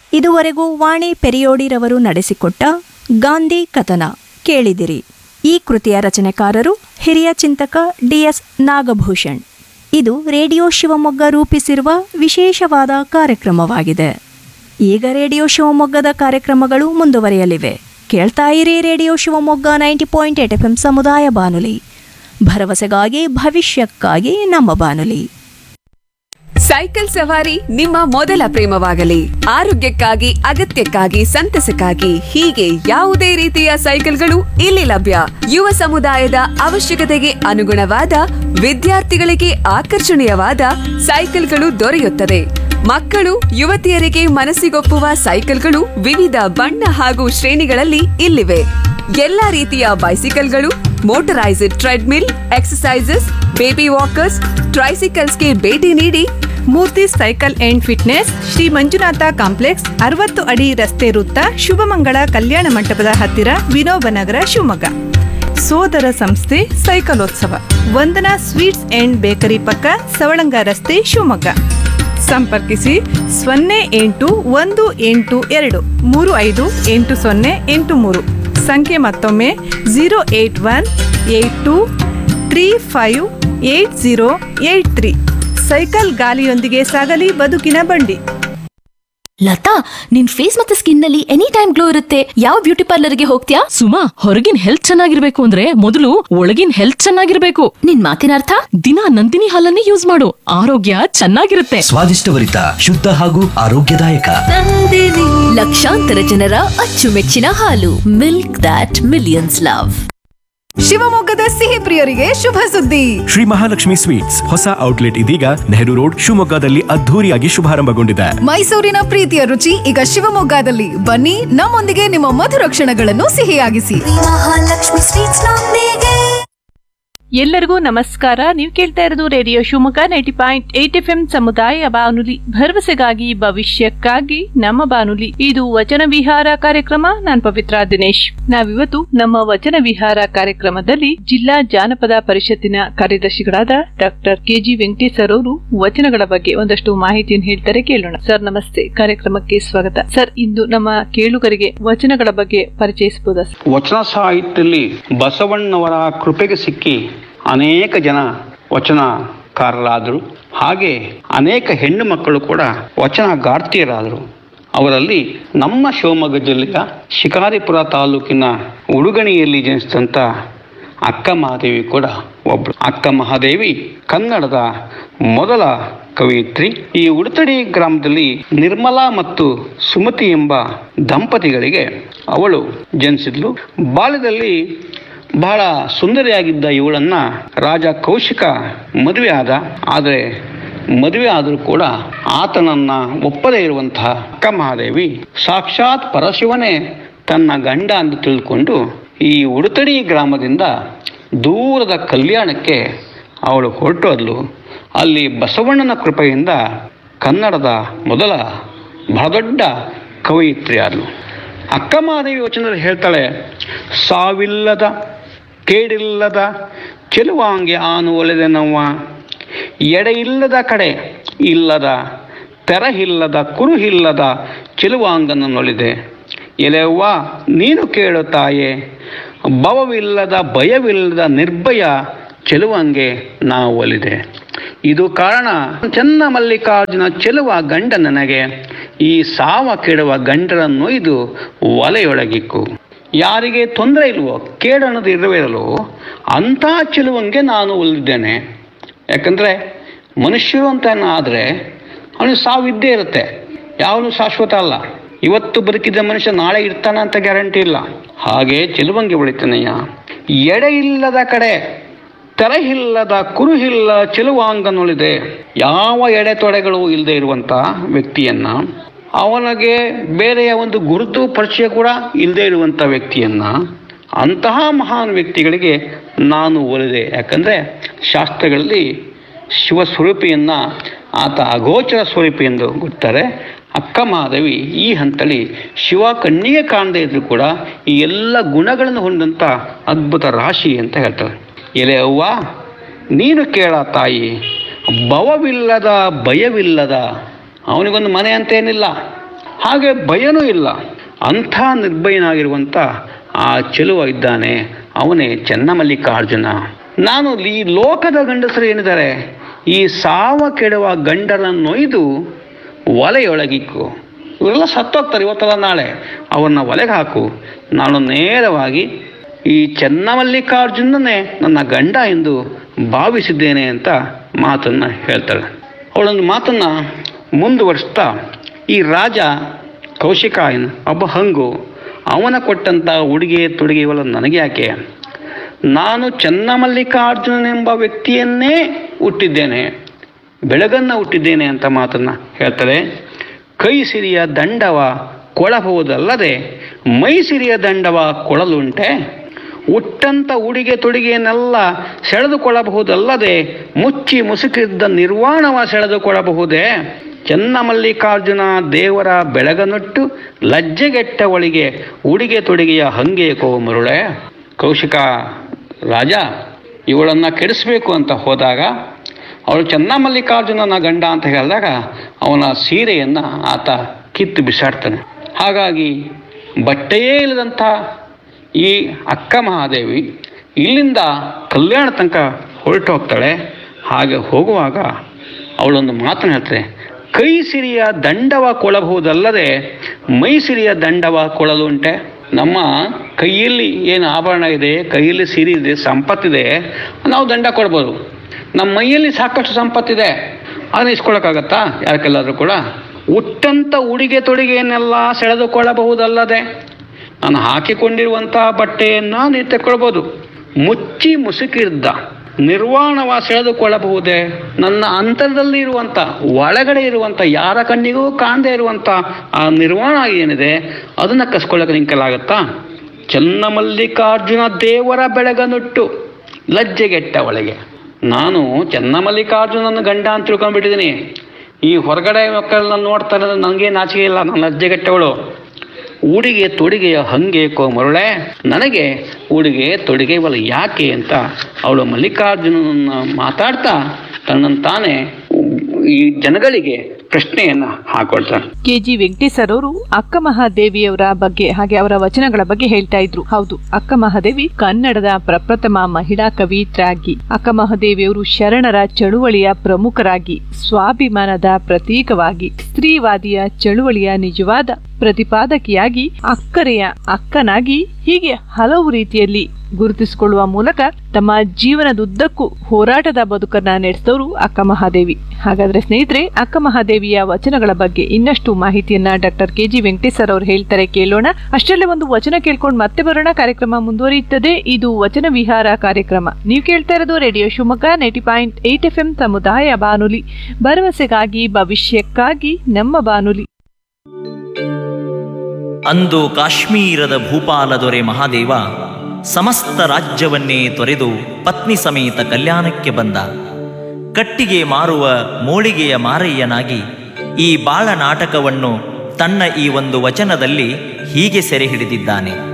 ಇದುವರೆಗೂ ವಾಣಿ ಪೆರಿಯೋಡಿರವರು ನಡೆಸಿಕೊಟ್ಟ ಗಾಂಧಿ ಕಥನ ಕೇಳಿದಿರಿ ಈ ಕೃತಿಯ ರಚನೆಕಾರರು ಹಿರಿಯ ಚಿಂತಕ ಡಿಎಸ್ ನಾಗಭೂಷಣ್ ಇದು ರೇಡಿಯೋ ಶಿವಮೊಗ್ಗ ರೂಪಿಸಿರುವ ವಿಶೇಷವಾದ ಕಾರ್ಯಕ್ರಮವಾಗಿದೆ ಈಗ ರೇಡಿಯೋ ಶಿವಮೊಗ್ಗದ ಕಾರ್ಯಕ್ರಮಗಳು ಮುಂದುವರಿಯಲಿವೆ ಕೇಳ್ತಾ ಇರಿ radio Shivamogga ninety point eight F M ಸಮುದಾಯ ಬಾನುಲಿ ಭರವಸೆಗಾಗಿ ಭವಿಷ್ಯಕ್ಕಾಗಿ ನಮ್ಮ ಬಾನುಲಿ ಸೈಕಲ್ ಸವಾರಿ ನಿಮ್ಮ ಮೊದಲ ಪ್ರೇಮವಾಗಲಿ ಆರೋಗ್ಯಕ್ಕಾಗಿ ಅಗತ್ಯಕ್ಕಾಗಿ ಸಂತಸಕ್ಕಾಗಿ ಹೀಗೆ ಯಾವುದೇ ರೀತಿಯ ಸೈಕಲ್ಗಳು ಇಲ್ಲಿ ಲಭ್ಯ ಯುವ ಸಮುದಾಯದ ಅವಶ್ಯಕತೆಗೆ ಅನುಗುಣವಾದ ವಿದ್ಯಾರ್ಥಿಗಳಿಗೆ ಆಕರ್ಷಣೀಯವಾದ ಸೈಕಲ್ಗಳು ದೊರೆಯುತ್ತದೆ ಮಕ್ಕಳು ಯುವತಿಯರಿಗೆ ಮನಸ್ಸಿಗೊಪ್ಪುವ ಸೈಕಲ್ಗಳು ವಿವಿಧ ಬಣ್ಣ ಹಾಗೂ ಶ್ರೇಣಿಗಳಲ್ಲಿ ಇಲ್ಲಿವೆ ಎಲ್ಲಾ ರೀತಿಯ ಬೈಸಿಕಲ್ಗಳು motorised treadmill exercises baby walkers ಟ್ರೈಸಿಕಲ್ಸ್ಗೆ ಭೇಟಿ ನೀಡಿ Murthy cycle and fitness Shri Manjunatha complex ಅರವತ್ತು ಅಡಿ ರಸ್ತೆ ವೃತ್ತ ಶುಭಮಂಗಳ ಕಲ್ಯಾಣ ಮಂಟಪದ ಹತ್ತಿರ ವಿನೋಬನಗರ ಶಿವಮೊಗ್ಗ ಸೋದರ ಸಂಸ್ಥೆ ಸೈಕಲೋತ್ಸವ ವಂದನಾ ಸ್ವೀಟ್ಸ್ ಅಂಡ್ ಬೇಕರಿ ಪಕ್ಕ ಸವಳಂಗ ರಸ್ತೆ ಶಿವಮೊಗ್ಗ ಸಂಪರ್ಕಿಸಿ ಸೊನ್ನೆ ಎಂಟು ಒಂದು ಎಂಟು ಎರಡು ಮೂರು ಐದು ಎಂಟು ಸೊನ್ನೆ ಎಂಟು ಮೂರು ಸಂಖ್ಯೆ ಮತ್ತೊಮ್ಮೆ zero eight one eight two three five eight zero eight three cycle ಗಾಲಿಯೊಂದಿಗೆ ಸಾಗಲಿ ಬದುಕಿನ ಬಂಡಿ ಲತಾ ನಿನ್ ಫೇಸ್ ಮತ್ತೆ ಸ್ಕಿನ್ ನಲ್ಲಿ ಎನಿ ಟೈಮ್ ಗ್ಲೋ ಇರುತ್ತೆ ಯಾವ ಬ್ಯೂಟಿ ಪಾರ್ಲರ್ಗೆ ಹೋಗ್ತೀಯಾ ಸುಮಾ ಹೊರಗಿನ ಹೆಲ್ತ್ ಚೆನ್ನಾಗಿರ್ಬೇಕು ಅಂದ್ರೆ ಮೊದಲು ಒಳಗಿನ ಹೆಲ್ತ್ ಚೆನ್ನಾಗಿರ್ಬೇಕು ನಿನ್ ಮಾತಿನ ಅರ್ಥ ದಿನ ನಂದಿನಿ ಹಾಲನ್ನೇ ಯೂಸ್ ಮಾಡು ಆರೋಗ್ಯ ಚೆನ್ನಾಗಿರುತ್ತೆ ಸ್ವಾದಿಷ್ಟಭರಿತ ಶುದ್ಧ ಹಾಗೂ ಆರೋಗ್ಯದಾಯಕ ಲಕ್ಷಾಂತರ ಜನರ ಅಚ್ಚುಮೆಚ್ಚಿನ ಹಾಲು ಮಿಲ್ಕ್ ದಾಟ್ ಮಿಲಿಯನ್ಸ್ ಲವ್ ಶಿವಮೊಗ್ಗದ ಸಿಹಿ ಪ್ರಿಯರಿಗೆ ಶುಭ ಸುದ್ದಿ ಶ್ರೀ ಮಹಾಲಕ್ಷ್ಮಿ ಸ್ವೀಟ್ಸ್ ಹೊಸ ಔಟ್ಲೆಟ್ ಇದೀಗ ನೆಹರು ರೋಡ್ ಶಿವಮೊಗ್ಗದಲ್ಲಿ ಅದ್ಧೂರಿಯಾಗಿ ಶುಭಾರಂಭಗೊಂಡಿದೆ ಮೈಸೂರಿನ ಪ್ರೀತಿಯ ರುಚಿ ಈಗ ಶಿವಮೊಗ್ಗದಲ್ಲಿ ಬನ್ನಿ ನಮ್ಮೊಂದಿಗೆ ನಿಮ್ಮ ಮಧುರ ಕ್ಷಣಗಳನ್ನು ಸಿಹಿಯಾಗಿಸಿ ಎಲ್ಲರಿಗೂ ನಮಸ್ಕಾರ ನೀವು ಕೇಳ್ತಾ ಇರೋದು radio Shivamogga ninety point eight F M ಸಮುದಾಯ ಬಾನುಲಿ ಭರವಸೆಗಾಗಿ ಭವಿಷ್ಯಕ್ಕಾಗಿ ನಮ್ಮ ಬಾನುಲಿ ಇದು ವಚನ ವಿಹಾರ ಕಾರ್ಯಕ್ರಮ ನಾನ್ ಪವಿತ್ರ ದಿನೇಶ್ ನಾವಿವತ್ತು ನಮ್ಮ ವಚನ ವಿಹಾರ ಕಾರ್ಯಕ್ರಮದಲ್ಲಿ ಜಿಲ್ಲಾ ಜಾನಪದ ಪರಿಷತ್ತಿನ ಕಾರ್ಯದರ್ಶಿಗಳಾದ ಡಾಕ್ಟರ್ ಕೆಜಿ ವೆಂಕಟೇಶ್ ಸರ್ ಅವರು ವಚನಗಳ ಬಗ್ಗೆ ಒಂದಷ್ಟು ಮಾಹಿತಿಯನ್ನು ಹೇಳ್ತಾರೆ ಕೇಳೋಣ ಸರ್ ನಮಸ್ತೆ ಕಾರ್ಯಕ್ರಮಕ್ಕೆ ಸ್ವಾಗತ ಸರ್ ಇಂದು ನಮ್ಮ ಕೇಳುಗರಿಗೆ ವಚನಗಳ ಬಗ್ಗೆ ಪರಿಚಯಿಸಬಹುದಾ ಸರ್? ವಚನ ಸಾಹಿತ್ಯದಲ್ಲಿ ಬಸವಣ್ಣವರ ಕೃಪೆಗೆ ಸಿಕ್ಕಿ ಅನೇಕ ಜನ ವಚನಕಾರರಾದರು ಹಾಗೆ ಅನೇಕ ಹೆಣ್ಣು ಮಕ್ಕಳು ಕೂಡ ವಚನಗಾರ್ತಿಯರಾದರು ಅವರಲ್ಲಿ ನಮ್ಮ ಶಿವಮೊಗ್ಗ ಜಿಲ್ಲೆಯ ಶಿಕಾರಿಪುರ ತಾಲೂಕಿನ ಉಡುಗಣಿಯಲ್ಲಿ ಜನಿಸಿದಂಥ ಅಕ್ಕ ಮಹಾದೇವಿ ಕೂಡ ಒಬ್ಳು ಅಕ್ಕ ಮಹಾದೇವಿ ಕನ್ನಡದ ಮೊದಲ ಕವಯಿತ್ರಿ ಈ ಉಡುತಡಿ ಗ್ರಾಮದಲ್ಲಿ ನಿರ್ಮಲಾ ಮತ್ತು ಸುಮತಿ ಎಂಬ ದಂಪತಿಗಳಿಗೆ ಅವಳು ಜನಿಸಿದ್ಲು ಬಾಲ್ಯದಲ್ಲಿ ಬಹಳ ಸುಂದರಿಯಾಗಿದ್ದ ಇವಳನ್ನ ರಾಜ ಕೌಶಿಕ ಮದುವೆ ಆದ ಆದರೆ ಮದುವೆ ಆದರೂ ಕೂಡ ಆತನನ್ನ ಒಪ್ಪದೇ ಇರುವಂತಹ ಅಕ್ಕ ಮಹಾದೇವಿ ಸಾಕ್ಷಾತ್ ಪರಶಿವನೇ ತನ್ನ ಗಂಡ ಅಂತ ತಿಳ್ಕೊಂಡು ಈ ಉಡುತಡಿ ಗ್ರಾಮದಿಂದ ದೂರದ ಕಲ್ಯಾಣಕ್ಕೆ ಅವಳು ಹೊರಟೋದ್ಲು ಅಲ್ಲಿ ಬಸವಣ್ಣನ ಕೃಪೆಯಿಂದ ಕನ್ನಡದ ಮೊದಲ ಬಹಳ ದೊಡ್ಡ ಕವಯಿತ್ರಿ ಆದ್ಲು ಅಕ್ಕ ಮಹಾದೇವಿ ವಚನದಲ್ಲಿ ಹೇಳ್ತಾಳೆ ಸಾವಿಲ್ಲದ ಕೇಡಿಲ್ಲದ ಚೆಲುವಾಂಗೆ ಆನು ಒಲೆದೆನವ್ವ ಎಡೆಯಿಲ್ಲದ ಕಡೆ ಇಲ್ಲದ ತೆರಹಿಲ್ಲದ ಕುರುಹಿಲ್ಲದ ಚೆಲುವಾಂಗನನ್ನೊಲಿದೆ ಎಲೆವ್ವ ನೀನು ಕೇಳು ತಾಯೆ ಭವವಿಲ್ಲದ ಭಯವಿಲ್ಲದ ನಿರ್ಭಯ ಚೆಲುವಂಗೆ ನಾ ಒಲಿದೆ ಇದು ಕಾರಣ ಚೆನ್ನ ಮಲ್ಲಿಕಾರ್ಜುನ ಚೆಲುವ ಗಂಡ ನನಗೆ ಈ ಸಾವ ಕೆಡುವ ಗಂಡರನ್ನು ಇದು ಒಲೆಯೊಳಗಿಕ್ಕು ಯಾರಿಗೆ ತೊಂದರೆ ಇಲ್ವೋ ಕೇಡನ್ನೋದು ಇರವಿರಲು ಅಂಥ ಚೆಲುವಂಗೆ ನಾನು ಒಲಿದ್ದೇನೆ ಯಾಕಂದರೆ ಮನುಷ್ಯರು ಅಂತ ಆದರೆ ಅವನಿಗೆ ಸಾವು ಇದ್ದೇ ಇರುತ್ತೆ ಯಾವನು ಶಾಶ್ವತ ಅಲ್ಲ ಇವತ್ತು ಬದುಕಿದ ಮನುಷ್ಯ ನಾಳೆ ಇರ್ತಾನೆ ಅಂತ ಗ್ಯಾರಂಟಿ ಇಲ್ಲ ಹಾಗೆ ಚೆಲುವಂಗೆ ಉಳಿತಾನೆಯ ಎಡೆ ಇಲ್ಲದ ಕಡೆ ತೆರಹಿಲ್ಲದ ಕುರುಹಿಲ್ಲ ಚೆಲುವಾಂಗನುಳಿದೆ ಯಾವ ಎಡೆತೊಡೆಗಳು ಇಲ್ಲದೆ ಇರುವಂಥ ವ್ಯಕ್ತಿಯನ್ನ ಅವನಿಗೆ ಬೇರೆಯ ಒಂದು ಗುರುತು ಪರಿಚಯ ಕೂಡ ಇಲ್ಲದೆ ಇರುವಂಥ ವ್ಯಕ್ತಿಯನ್ನ ಅಂತಹ ಮಹಾನ್ ವ್ಯಕ್ತಿಗಳಿಗೆ ನಾನು ಒಲಿದೆ ಯಾಕಂದರೆ ಶಾಸ್ತ್ರಗಳಲ್ಲಿ ಶಿವ ಸ್ವರೂಪಿಯನ್ನ ಆತ ಅಗೋಚರ ಸ್ವರೂಪಿ ಎಂದು ಗೊತ್ತಾರೆ ಅಕ್ಕ ಮಹಾದೇವಿ ಈ ಹಂತಲ್ಲಿ ಶಿವ ಕಣ್ಣಿಗೆ ಕಾಣದೇ ಇದ್ರೂ ಕೂಡ ಈ ಎಲ್ಲ ಗುಣಗಳನ್ನು ಹೊಂದಂಥ ಅದ್ಭುತ ರಾಶಿ ಅಂತ ಹೇಳ್ತಾರೆ ಎಲೆ ಅವ್ವ ನೀನು ಕೇಳ ತಾಯಿ ಭವವಿಲ್ಲದ ಭಯವಿಲ್ಲದ ಅವನಿಗೊಂದು ಮನೆ ಅಂತ ಏನಿಲ್ಲ ಹಾಗೆ ಭಯನೂ ಇಲ್ಲ ಅಂಥ ನಿರ್ಭಯನಾಗಿರುವಂಥ ಆ ಚೆಲುವ ಇದ್ದಾನೆ ಅವನೇ ಚೆನ್ನಮಲ್ಲಿಕಾರ್ಜುನ ನಾನು ಈ ಲೋಕದ ಗಂಡಸರು ಏನಿದ್ದಾರೆ ಈ ಸಾವ ಕೆಡುವ ಗಂಡರನ್ನು ನೊಯ್ದು ಒಲೆಯೊಳಗಿಕ್ಕು ಇವರೆಲ್ಲ ಸತ್ತೋಗ್ತಾರೆ ಇವತ್ತಲ್ಲ ನಾಳೆ ಅವ್ರನ್ನ ಒಲೆಗೆ ಹಾಕು ನಾನು ನೇರವಾಗಿ ಈ ಚೆನ್ನಮಲ್ಲಿಕಾರ್ಜುನನೇ ನನ್ನ ಗಂಡ ಎಂದು ಭಾವಿಸಿದ್ದೇನೆ ಅಂತ ಮಾತನ್ನು ಹೇಳ್ತಾಳೆ ಅವಳೊಂದು ಮಾತನ್ನು ಮುಂದುವರಿಸ್ತಾ ಈ ರಾಜ ಕೌಶಿಕಾಯನ್ ಒಬ್ಬ ಹಂಗು ಅವನ ಕೊಟ್ಟಂಥ ಉಡುಗೆ ತೊಡುಗೆ ಇವೆಲ್ಲ ನನಗೆ ಯಾಕೆ ನಾನು ಚೆನ್ನಮಲ್ಲಿಕಾರ್ಜುನನೆಂಬ ವ್ಯಕ್ತಿಯನ್ನೇ ಹುಟ್ಟಿದ್ದೇನೆ ಬೆಳಗನ್ನ ಹುಟ್ಟಿದ್ದೇನೆ ಅಂತ ಮಾತನ್ನು ಹೇಳ್ತಾರೆ ಕೈ ಸಿರಿಯ ದಂಡವ ಕೊಳಬಹುದಲ್ಲದೆ ಮೈ ಸಿರಿಯ ದಂಡವ ಕೊಳಲುಂಟೆ ಉಟ್ಟಂತ ಉಡುಗೆ ತೊಡುಗೆಯನ್ನೆಲ್ಲ ಸೆಳೆದುಕೊಳ್ಳಬಹುದಲ್ಲದೆ ಮುಚ್ಚಿ ಮುಸುಕಿದ್ದ ನಿರ್ವಾಣವ ಸೆಳೆದುಕೊಳ್ಳಬಹುದೇ ಚೆನ್ನಮಲ್ಲಿಕಾರ್ಜುನ ದೇವರ ಬೆಳಗನುಟ್ಟು ಲಜ್ಜೆಗೆಟ್ಟವಳಿಗೆ ಉಡುಗೆ ತೊಡುಗೆಯ ಹಂಗೇಕೋ ಮರುಳೆ ಕೌಶಿಕ ರಾಜ ಇವಳನ್ನ ಕೆಡಿಸ್ಬೇಕು ಅಂತ ಹೋದಾಗ ಅವಳು ಚೆನ್ನಮಲ್ಲಿಕಾರ್ಜುನನ ಗಂಡ ಅಂತ ಹೇಳಿದಾಗ ಅವನ ಸೀರೆಯನ್ನು ಆತ ಕಿತ್ತು ಬಿಸಾಡ್ತಾನೆ ಹಾಗಾಗಿ ಬಟ್ಟೆಯೇ ಇಲ್ಲದಂಥ ಈ ಅಕ್ಕ ಮಹಾದೇವಿ ಇಲ್ಲಿಂದ ಕಲ್ಯಾಣ ತನಕ ಹೊರಟು ಹೋಗ್ತಾಳೆ ಹಾಗೆ ಹೋಗುವಾಗ ಅವಳೊಂದು ಮಾತನ್ನು ಹೇಳ್ತಾರೆ ಕೈ ಸಿರಿಯ ದಂಡವ ಕೊಳಬಹುದಲ್ಲದೆ ಮೈ ಸಿರಿಯ ದಂಡವ ಕೊಳಲುಂಟೆ ನಮ್ಮ ಕೈಯಲ್ಲಿ ಏನು ಆಭರಣ ಇದೆ ಕೈಯಲ್ಲಿ ಸಿರಿ ಇದೆ ಸಂಪತ್ತಿದೆ ನಾವು ದಂಡ ಕೊಡ್ಬೋದು ನಮ್ಮ ಮೈಯಲ್ಲಿ ಸಾಕಷ್ಟು ಸಂಪತ್ತಿದೆ ಅದನ್ನ ಇಸ್ಕೊಳಕ್ಕಾಗತ್ತಾ ಯಾರಕ್ಕೆಲ್ಲಾದ್ರೂ ಕೂಡ ಉಟ್ಟಂತ ಉಡುಗೆ ತೊಡುಗೆಯನ್ನೆಲ್ಲ ಸೆಳೆದುಕೊಳ್ಳಬಹುದಲ್ಲದೆ ನಾನು ಹಾಕಿಕೊಂಡಿರುವಂತಹ ಬಟ್ಟೆಯನ್ನು ನೀವು ತಗೊಳ್ಬೋದು ಮುಚ್ಚಿ ಮುಸುಕಿದ್ದ ನಿರ್ವಾಣವ ಸೆಳೆದುಕೊಳ್ಳಬಹುದೇ ನನ್ನ ಅಂತರದಲ್ಲಿ ಇರುವಂಥ ಒಳಗಡೆ ಇರುವಂಥ ಯಾರ ಕಣ್ಣಿಗೂ ಕಾಣದೇ ಇರುವಂಥ ಆ ನಿರ್ವಾಣ ಏನಿದೆ ಅದನ್ನು ಕಸ್ಕೊಳ್ಳೋಕೆ ನಿಂಕಲಾಗತ್ತಾ ಚೆನ್ನಮಲ್ಲಿಕಾರ್ಜುನ ದೇವರ ಬೆಳಗನುಟ್ಟು ಲಜ್ಜೆಗೆಟ್ಟ ಒಳಗೆ ನಾನು ಚೆನ್ನಮಲ್ಲಿಕಾರ್ಜುನನ ಗಂಡ ಅಂತ ತಿಳ್ಕೊಂಡ್ಬಿಟ್ಟಿದ್ದೀನಿ ಈ ಹೊರಗಡೆ ಮಕ್ಕಳನ್ನ ನೋಡ್ತಾರೆ ನನಗೆ ನಾಚಿಕೆ ಇಲ್ಲ ನಾನು ಲಜ್ಜೆಗೆಟ್ಟವಳು ಉಡುಗೆ ತೊಡುಗೆಯ ಹಂಗೇಕೋ ಮರುಳೆ ನನಗೆ ಉಡುಗೆ ತೊಡುಗೆ ಇವಲ್ಲ ಯಾಕೆ ಅಂತ ಅವಳು ಮಲ್ಲಿಕಾರ್ಜುನನ ಮಾತಾಡ್ತಾ ತನ್ನನ್ನು ತಾನೇ ಈ ಜನಗಳಿಗೆ ಪ್ರಶ್ನೆಯನ್ನ ಹಾಕೊಳ್ತಾನೆ ಕೆ ಜಿ ವೆಂಕಟೇಶ್ ಅವರು ಅಕ್ಕ ಮಹಾದೇವಿಯವರ ಬಗ್ಗೆ ಹಾಗೆ ಅವರ ವಚನಗಳ ಬಗ್ಗೆ ಹೇಳ್ತಾ ಇದ್ರು ಹೌದು ಅಕ್ಕ ಮಹಾದೇವಿ ಕನ್ನಡದ ಪ್ರಪ್ರಥಮ ಮಹಿಳಾ ಕವಿಯತ್ರಾಗಿ ಅಕ್ಕ ಮಹಾದೇವಿಯವರು ಶರಣರ ಚಳುವಳಿಯ ಪ್ರಮುಖರಾಗಿ ಸ್ವಾಭಿಮಾನದ ಪ್ರತೀಕವಾಗಿ ಸ್ತ್ರೀವಾದಿಯ ಚಳುವಳಿಯ ನಿಜವಾದ ಪ್ರತಿಪಾದಕಿಯಾಗಿ ಅಕ್ಕರೆಯ ಅಕ್ಕನಾಗಿ ಹೀಗೆ ಹಲವು ರೀತಿಯಲ್ಲಿ ಗುರುತಿಸಿಕೊಳ್ಳುವ ಮೂಲಕ ತಮ್ಮ ಜೀವನದುದ್ದಕ್ಕೂ ಹೋರಾಟದ ಬದುಕನ್ನ ನಡೆಸಿದವರು ಅಕ್ಕ ಮಹಾದೇವಿ ಹಾಗಾದ್ರೆ ಸ್ನೇಹಿತರೆ ಅಕ್ಕ ಮಹಾದೇವಿಯ ವಚನಗಳ ಬಗ್ಗೆ ಇನ್ನಷ್ಟು ಮಾಹಿತಿಯನ್ನ doctor K G Venkatesh sir ಅವರು ಹೇಳ್ತಾರೆ ಕೇಳೋಣ ಅಷ್ಟರಲ್ಲೇ ಒಂದು ವಚನ ಕೇಳ್ಕೊಂಡು ಮತ್ತೆ ಬರೋಣ ಕಾರ್ಯಕ್ರಮ ಮುಂದುವರಿಯುತ್ತದೆ ಇದು ವಚನ ವಿಹಾರ ಕಾರ್ಯಕ್ರಮ ನೀವು ಕೇಳ್ತಾ ಇರೋದು radio Shivamogga ninety point eight F M ಸಮುದಾಯ ಬಾನುಲಿ ಭರವಸೆಗಾಗಿ ಭವಿಷ್ಯಕ್ಕಾಗಿ ನಮ್ಮ ಬಾನುಲಿ ಅಂದು ಕಾಶ್ಮೀರದ ಭೂಪಾಲ ದೊರೆ ಮಹಾದೇವ ಸಮಸ್ತ ರಾಜ್ಯವನ್ನೇ ತೊರೆದು ಪತ್ನಿ ಸಮೇತ ಕಲ್ಯಾಣಕ್ಕೆ ಬಂದ ಕಟ್ಟಿಗೆ ಮಾರುವ ಮೋಳಿಗೆಯ ಮಾರಯ್ಯನಾಗಿ ಈ ಬಾಳ ನಾಟಕವನ್ನು ತನ್ನ ಈ ಒಂದು ವಚನದಲ್ಲಿ ಹೀಗೆ ಸೆರೆ ಹಿಡಿದಿದ್ದಾನೆ